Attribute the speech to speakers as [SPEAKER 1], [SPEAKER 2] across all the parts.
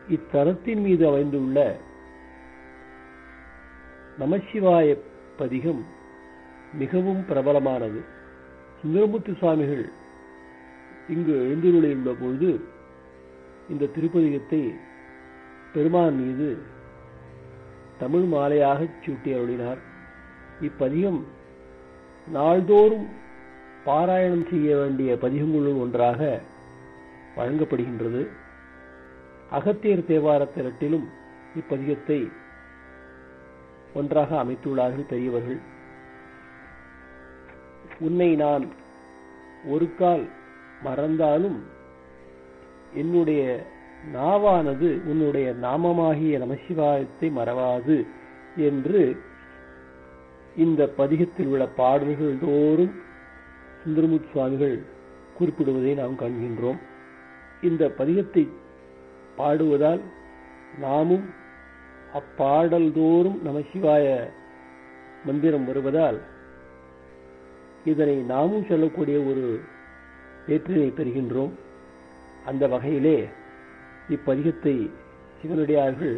[SPEAKER 1] இத்தலத்தின் மீது அமைந்துள்ள நமசிவாய பதிகம் மிகவும் பிரபலமானது சுந்தரமூர்த்தி சுவாமிகள் இங்கு எழுந்துள்ள பொழுது இந்த திருப்பதிகத்தை பெருமான் மீது தமிழ் மாலையாக சூட்டி அருளினார் இப்பதிகம் நாள்தோறும் பாராயணம் செய்ய வேண்டிய பதிகங்களுள் ஒன்றாக வழங்கப்படுகின்றது அகத்தியர் தேவார திரட்டிலும் இப்பதிகத்தை ஒன்றாக அமைத்துள்ளார்கள் பெரியவர்கள் உன்னை நான் ஒரு கால் மறந்தாலும் என்னுடைய நாவானது உன்னுடைய நாமமாகிய நமசிவாயத்தை மறவாது என்று இந்த பதிகத்தில் உள்ள பாடல்கள் தோறும் சுந்தரமுத் சுவாமிகள் குறிப்பிடுவதை நாம் காண்கின்றோம் இந்த பதிகத்தை பாடுவதால் நாமும் அப்பாடல் தோறும் நமசிவாய மந்திரம் வருவதால் இதனை நாமும் சொல்லக்கூடிய ஒரு வேற்றினை பெறுகின்றோம் அந்த வகையிலே இப்பதிகத்தை சிவனடியார்கள்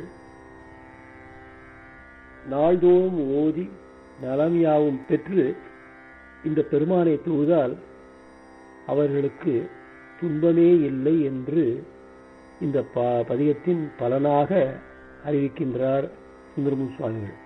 [SPEAKER 1] நாள்தோறும் ஓதி நலம் யாவும் பெற்று இந்த பெருமானை தொழுதால் அவர்களுக்கு துன்பமே இல்லை என்று இந்த பதிகத்தின் பலனாக அறிவிக்கின்றார் சுந்தரமு சுவாமிகள்